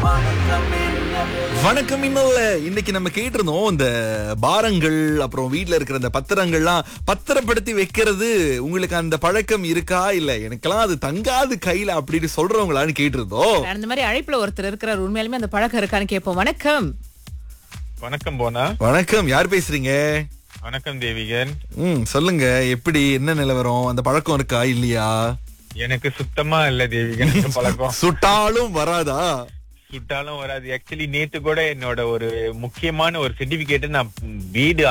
வணக்கம் இன்னொல்ல இன்னைக்கு நம்ம கேட்டிருந்தோம் இந்த பாரங்கள் அப்புறம் வீட்ல இருக்கிற அந்த பத்திரங்கள்லாம் பத்திரப்படுத்தி வைக்கிறது உங்களுக்கு அந்த பழக்கம் இருக்கா இல்ல எனக்கெல்லாம் அது தங்காது கையில அப்படின்னு சொல்றவங்களான்னு கேட்டிருந்தோம் அந்த மாதிரி அழைப்புல ஒருத்தர் இருக்கிறார் உண்மையாலுமே அந்த பழக்கம் இருக்கான்னு கேட்போம் வணக்கம் வணக்கம் போனா வணக்கம் யார் பேசுறீங்க வணக்கம் தேவிகன் ம் சொல்லுங்க எப்படி என்ன நிலவரம் அந்த பழக்கம் இருக்கா இல்லையா எனக்கு சுத்தமா இல்ல தேவிகன் இந்த பழக்கம் சுட்டாலும் வராதா சுட்டாலும் வராது ஆக்சுவலி நேத்து கூட என்னோட ஒரு முக்கியமான ஒரு சர்டிபிகேட் நான் வீடு